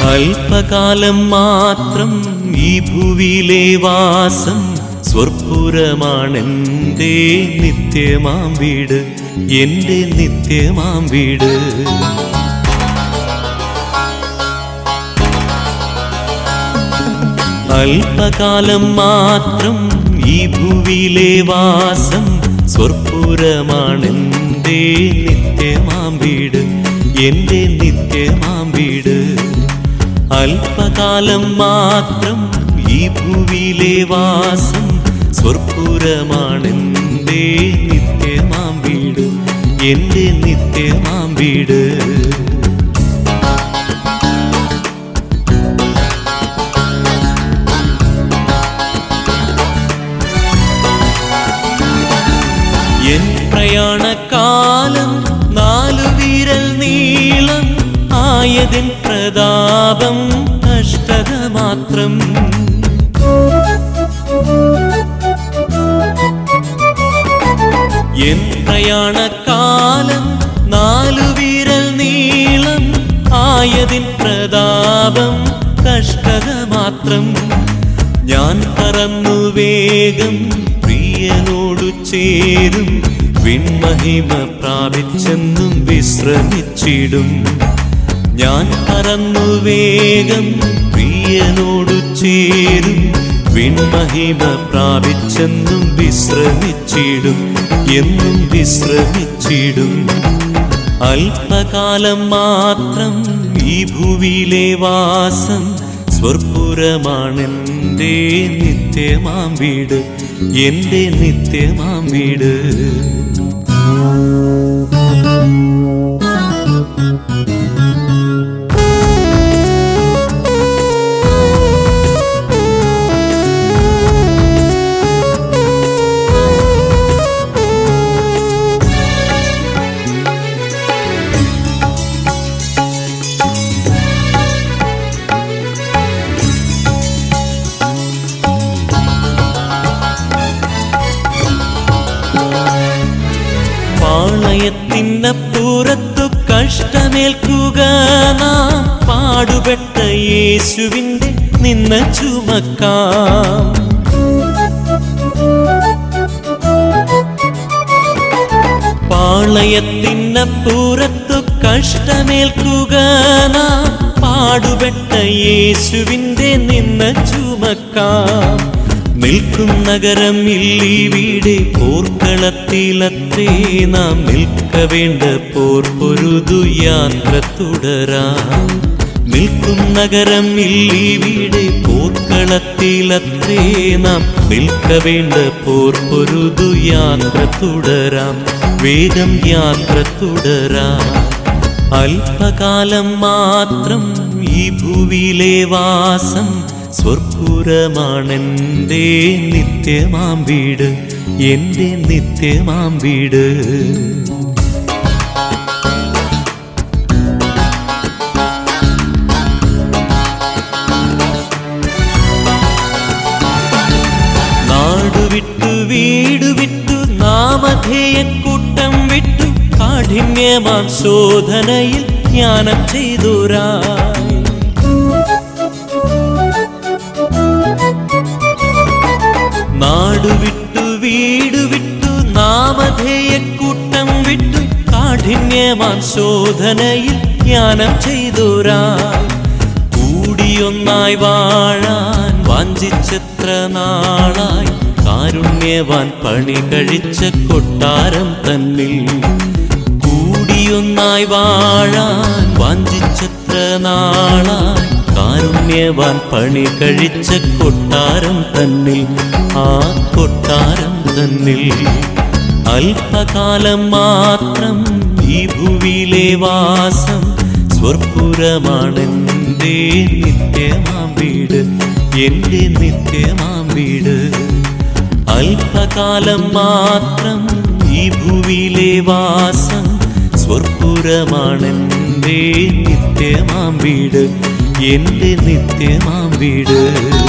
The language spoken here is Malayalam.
അല്പകാലം മാത്രം ഈ ഭൂവിയിലെ വാസം സ്വർപ്പുരമാണെൻ്റെ നിത്യമാം വീട് എൻ്റെ നിത്യമാം വീട് അല്പകാലം മാത്രം ഈ ഭൂവിയിലെ വാസം സ്വർപ്പുരമാണെൻ്റെ നിത്യമാം വീട് എൻ്റെ നിത്യമാം വീട് അല്പകാലം മാത്രം ഈ ഭൂവിയിലെ വാസം സ്വർപ്പുരമാണെൻ്റെ നിത്യമാം വീട് എൻ്റെ നിത്യമാം വീട് എൻ പ്രയാണകാലം നാലു വിരൽ നീളം ആയതിൻ പ്രതാപം കഷ്ടത മാത്രം എൻ പ്രയാണകാലം നാലു വിരൽ നീളം ആയതിൻ പ്രതാപം കഷ്ടത മാത്രം ഞാൻ പറന്നു വേഗം പ്രിയനോടു ചേരും വിൺമഹിമ പ്രാപിച്ചെന്നും വിശ്രമിച്ചിടും ഞാൻ പറന്നു വേഗം പ്രിയനോടു ചേരും വിൺമഹിമ പ്രാപിച്ചെന്നും വിശ്രമിച്ചിടും എന്നും വിശ്രമിച്ചിടും അല്പകാലം മാത്രം ഈ ഭൂവിയിലെ വാസം സ്വർപ്പുരമാണെൻ്റെ നിത്യമാം വീട് എൻ്റെ നിത്യമാം വീട് പാളയത്തിനപ്പുറത്തു കഷ്ടമേൽക്കുക നാം പാടുപെട്ട യേശുവിൻ്റെ നിന്ന ചുമക്കാം പാളയത്തിനപ്പുറത്തു കഷ്ടമേൽക്കുക നാം പാടുപെട്ട യേശുവിൻ്റെ നിന്ന ചുമക്കാം നിൽക്കും നഗരം ഇല്ലി വീടെ പോർക്കളത്തിലത്രേ നാം നിൽക്ക വേണ്ട പോർ പൊരുതു യാത്ര തുടരാം നിൽക്കും നഗരം ഇല്ലി വീടെ പോർക്കളത്തിലത്രേ നാം നിൽക്ക വേണ്ട പോർ പൊരുതു യാത്ര തുടരാം വേഗം യാത്ര തുടരാം അല്പകാലം മാത്രം ഈ ഭൂവിയിലെ വാസം സ്വർപ്പുരമാണെൻ്റെ നിത്യമാം വീട് എൻ്റെ നിത്യമാം വീട് നാടു വിട്ടു വീടു വിട്ടു നാമധേയക്കൂട്ടം വിട്ടു കാഠിന്യമാം ശോധനയിൽ ജ്ഞാനം ചെയ്തുരായി നാടു വിട്ടു വീടു വിട്ടു നാമധേയക്കൂട്ടം വിട്ടു കാഠിന്യമാം ശോധനയിൽ ജ്ഞാനം ചെയ്തുരായി കൂടിയൊന്നായി വാഴാൻ വാഞ്ചിച്ചെത്ര നാളായി കാരുണ്യവാൻ പണി കഴിച്ച കൊട്ടാരം തന്നിൽ കൂടിയൊന്നായി വാഴാൻ വാഞ്ചിച്ചെത്ര നാളായി കാരുണ്യവാൻ പണി കഴിച്ച കൊട്ടാരം തന്നിൽ ആ കൊട്ടാരം തന്നിൽ അല്പകാലം മാത്രം ഈ ഭൂവിയിലെ വാസം സ്വർപ്പുരമാണെൻ്റെ നിത്യമാം വീട് എൻ്റെ നിത്യമാം വീട് അല്പകാലം മാത്രം ഈ ഭൂവിയിലെ വാസം സ്വർപ്പുരമാണെൻ്റെ നിത്യമാം വീട് എൻ്റെ നിത്യമാം വീട്